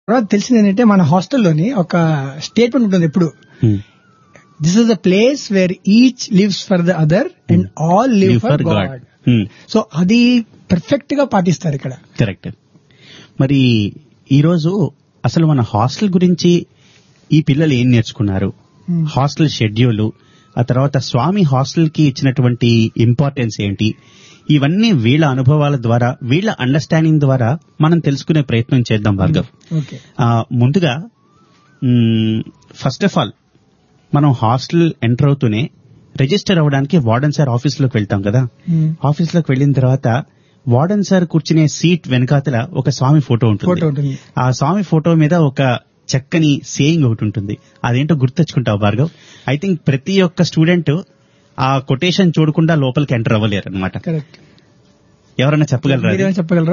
తర్వాత తెలిసింది ఏంటంటే మన హాస్టల్లోని ఒక స్టేట్మెంట్ ఉంటుంది ఎప్పుడు this is the place where each lives for the other and all live for God so అది పర్ఫెక్ట్ గా పాటిస్తారు ఇక్కడ కరెక్ట్ మరి ఈరోజు అసలు మన హాస్టల్ గురించి ఈ పిల్లలు ఏం నేర్చుకున్నారు Hmm. హాస్టల్ షెడ్యూల్ ఆ తర్వాత స్వామి హాస్టల్ కి ఇచ్చినటువంటి ఇంపార్టెన్స్ ఏంటి ఇవన్నీ వీళ్ళ అనుభవాల ద్వారా వీళ్ళ అండర్స్టాండింగ్ ద్వారా మనం తెలుసుకునే ప్రయత్నం చేద్దాం భార్గవ్ ఓకే ఆ, ముందుగా ఫస్ట్ ఆఫ్ ఆల్ మనం హాస్టల్ ఎంటర్ అవుతూనే రిజిస్టర్ అవ్వడానికి వార్డెన్ సార్ ఆఫీస్లోకి వెళ్తాం కదా ఆఫీస్లోకి వెళ్ళిన తర్వాత వార్డెన్ సార్ కూర్చునే సీట్ వెనకాతల ఒక స్వామి ఫోటో ఫోటో ఉంటుంది ఉంటుంది ఆ స్వామి ఫోటో మీద ఒక చక్కని సేయింగ్ ఒకటి ఉంటుంది అదేంటో గుర్తొచ్చుకుంటావు భార్గవ్ ఐ థింక్ ప్రతి ఒక్క స్టూడెంట్ ఆ కొటేషన్ చూడకుండా లోపలికి ఎంటర్ అవ్వలేరు అనమాట కరెక్ట్ ఎవరైనా చెప్పగలరా అది? మీరేమైనా చెప్పగలరా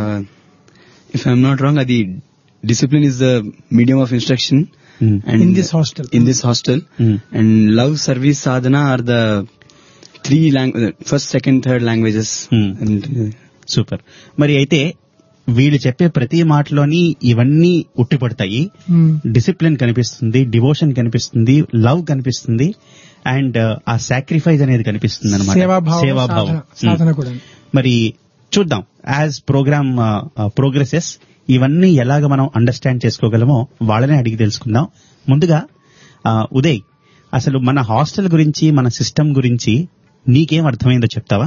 ఇఫ్ ఐఎమ్ నాట్ రాంగ్ అది discipline is the medium of instruction Hmm. In this hostel. In this hostel Hmm. And love service sadhana are the three language first second third languages Hmm. Super మరి అయితే వీళ్ళు చెప్పే ప్రతి మాటలోని ఇవన్నీ ఉట్టిపడతాయి Hmm. Discipline కనిపిస్తుంది డివోషన్ కనిపిస్తుంది లవ్ కనిపిస్తుంది అండ్ ఆ సాక్రిఫైస్ అనేది కనిపిస్తుంది అనమాట సేవాభావం సాధన సాధన కూడా మరి చూద్దాం యాజ్ ప్రోగ్రామ్ ప్రోగ్రెసెస్ ఇవన్నీ ఎలాగ మనం అండర్స్టాండ్ చేసుకోగలమో వాళ్ళనే అడిగి తెలుసుకుందాం ముందుగా ఆ, ఉదయ్ అసలు మన హాస్టల్ గురించి మన సిస్టమ్ గురించి నీకేం అర్థమైందో చెప్తావా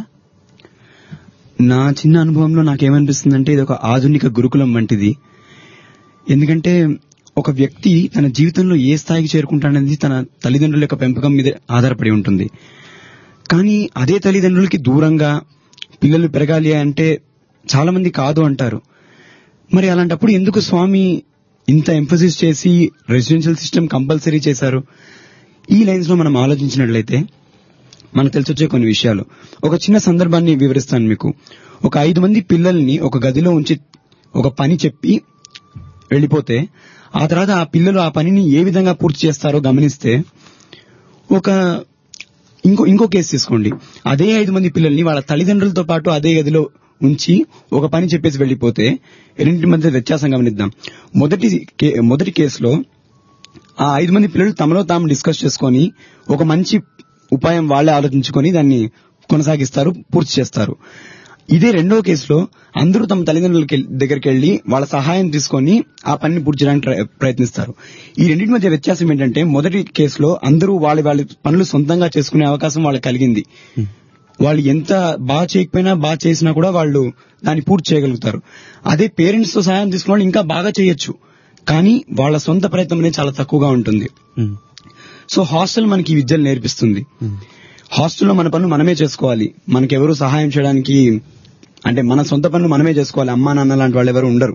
నా చిన్న అనుభవంలో నాకేమనిపిస్తుందంటే ఇది ఒక ఆధునిక గురుకులం వంటిది ఎందుకంటే ఒక వ్యక్తి తన జీవితంలో ఏ స్థాయికి చేరుకుంటాడనేది తన తల్లిదండ్రుల యొక్క పెంపకం మీద ఆధారపడి ఉంటుంది కానీ అదే తల్లిదండ్రులకి దూరంగా పిల్లలు పెరగాలి అంటే చాలా మంది కాదు అంటారు మరి అలాంటప్పుడు ఎందుకు స్వామి ఇంత ఎంఫసిస్ చేసి రెసిడెన్షియల్ సిస్టమ్ కంపల్సరీ చేశారు ఈ లైన్స్ లో మనం ఆలోచించినట్లయితే మనకు తెలిసొచ్చే కొన్ని విషయాలు ఒక చిన్న సందర్భాన్ని వివరిస్తాను మీకు ఒక ఐదు మంది పిల్లల్ని ఒక గదిలో ఉంచి ఒక పని చెప్పి వెళ్ళిపోతే ఆ తర్వాత ఆ పిల్లలు ఆ పనిని ఏ విధంగా పూర్తి చేస్తారో గమనిస్తే ఒక ఇంకో ఇంకో కేసు తీసుకోండి అదే ఐదు మంది పిల్లల్ని వాళ్ళ తల్లిదండ్రులతో పాటు అదే గదిలో ఉంచి ఒక పని చెప్పేసి వెళ్ళిపోతే రెండింటి మధ్య వ్యత్యాసం గమనిద్దాం మొదటి కే- మొదటి కేసులో ఆ ఐదు మంది పిల్లలు తమలో తాము డిస్కస్ చేసుకొని ఒక మంచి ఉపాయం వాళ్ళే ఆలోచించుకొని దాన్ని కొనసాగిస్తారు పూర్తి చేస్తారు ఇదే రెండో కేసులో అందరూ తమ తల్లిదండ్రుల దగ్గరికి వెళ్లి వాళ్ళ సహాయం తీసుకొని ఆ పనిని పూర్తి చేయడానికి ట్రై- ప్రయత్నిస్తారు ఈ రెండింటి మధ్య వ్యత్యాసం ఏంటంటే మొదటి కేసులో అందరూ వాళ్ళ వాళ్ళ పనులు సొంతంగా చేసుకునే అవకాశం వాళ్ళకి కలిగింది వాళ్ళు ఎంత బాగా చేయకపోయినా బాగా చేసినా కూడా వాళ్ళు దాన్ని పూర్తి చేయగలుగుతారు అదే పేరెంట్స్ తో సహాయం తీసుకున్న వాళ్ళు ఇంకా బాగా చేయొచ్చు కానీ వాళ్ళ సొంత ప్రయత్నం అనేది చాలా తక్కువగా ఉంటుంది ఉమ్, సో హాస్టల్ మనకి ఈ విద్యలు నేర్పిస్తుంది ఉమ్, హాస్టల్లో మన పనులు మనమే చేసుకోవాలి మనకెవరు సహాయం చేయడానికి అంటే మన సొంత పనులు మనమే చేసుకోవాలి అమ్మా నాన్న లాంటి వాళ్ళు ఎవరు ఉండరు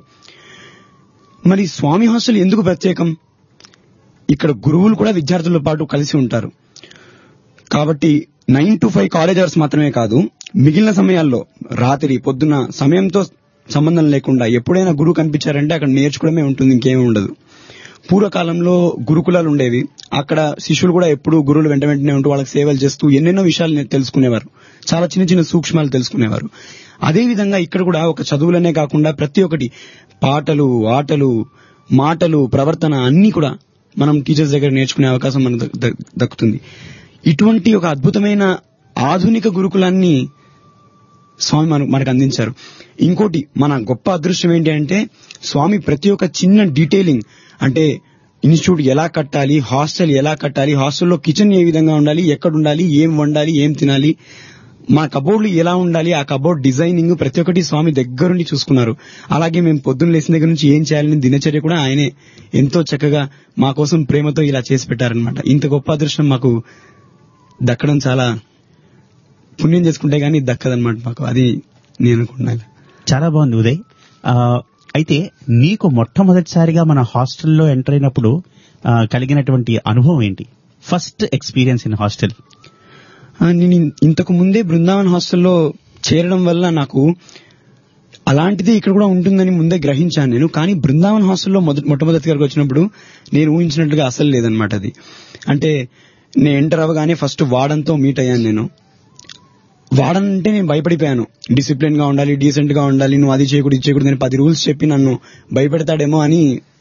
మరి స్వామి హాస్టల్ ఎందుకు ప్రత్యేకం ఇక్కడ గురువులు కూడా విద్యార్థులతో పాటు కలిసి ఉంటారు కాబట్టి nine to five college hours మాత్రమే కాదు మిగిలిన సమయాల్లో రాత్రి పొద్దున సమయంతో సంబంధం లేకుండా ఎప్పుడైనా గురువు కనిపించారంటే అక్కడ నేర్చుకోవడమే ఉంటుంది ఇంకేమీ ఉండదు పూర్వకాలంలో గురుకులాలు ఉండేవి అక్కడ శిష్యులు కూడా ఎప్పుడు గురువులు వెంట వెంటనే ఉంటూ వాళ్ళకి సేవలు చేస్తూ ఎన్నెన్నో విషయాలు నే- తెలుసుకునేవారు చాలా చిన్న చిన్న సూక్ష్మాలు తెలుసుకునేవారు అదే విధంగా ఇక్కడ కూడా ఒక చదువులనే కాకుండా ప్రతి ఒక్కటి పాటలు ఆటలు మాటలు ప్రవర్తన అన్ని కూడా మనం టీచర్స్ దగ్గర నేర్చుకునే అవకాశం మనకు దక్- దక్- దక్కుతుంది ఇటువంటి ఒక అద్భుతమైన ఆధునిక గురుకులాన్ని స్వామి మనకు మనకు అందించారు ఇంకోటి మన గొప్ప అదృష్టం ఏంటి అంటే స్వామి ప్రతి ఒక్క చిన్న డీటెయిలింగ్ అంటే ఇన్స్టిట్యూట్ ఎలా కట్టాలి హాస్టల్ ఎలా కట్టాలి హాస్టల్లో కిచెన్ ఏ విధంగా ఉండాలి ఎక్కడ ఉండాలి ఏం వండాలి ఏం తినాలి మా కబోర్డ్లు ఎలా ఉండాలి ఆ కబోర్డ్ డిజైనింగ్ ప్రతి ఒక్కటి స్వామి దగ్గరుండి చూసుకున్నారు అలాగే మేము పొద్దున్న లేచిన దగ్గర నుంచి ఏం చేయాలని దినచర్య కూడా ఆయనే ఎంతో చక్కగా మా కోసం ప్రేమతో ఇలా చేసి పెట్టారనమాట ఇంత గొప్ప అదృష్టం మాకు దక్కడం చాలా పుణ్యం చేసుకుంటే గానీ దక్కదనమాట మాకు అది నేను అనుకుంటున్నాను చాలా బాగుంది ఉదయ్ ఆ, అయితే నీకు మొట్టమొదటిసారిగా మన హాస్టల్లో ఎంటర్ అయినప్పుడు ఆ, కలిగినటువంటి అనుభవం ఏంటి ఫస్ట్ ఎక్స్పీరియన్స్ ఇన్ హాస్టల్ ఆ, నేను ఇన్- ఇంతకు ముందే బృందావన్ హాస్టల్లో చేరడం వల్ల నాకు అలాంటిది ఇక్కడ కూడా ఉంటుందని ముందే గ్రహించాను నేను కానీ బృందావన్ హాస్టల్లో మొదటి మొట్టమొదటిగా వచ్చినప్పుడు నేను ఊహించినట్లుగా అసలు లేదనమాట అది అంటే నేను ఎంటర్ అవ్వగానే ఫస్ట్ వాడంతో మీట్ అయ్యాను నేను వాడన్ అంటే నేను భయపడిపోయాను డిసిప్లిన్ గా ఉండాలి డీసెంట్ గా ఉండాలి నువ్వు అది చేయకూడదు ఇది చేయకూడదు అని పది రూల్స్ చెప్పి నన్ను భయపెడతాడేమో అని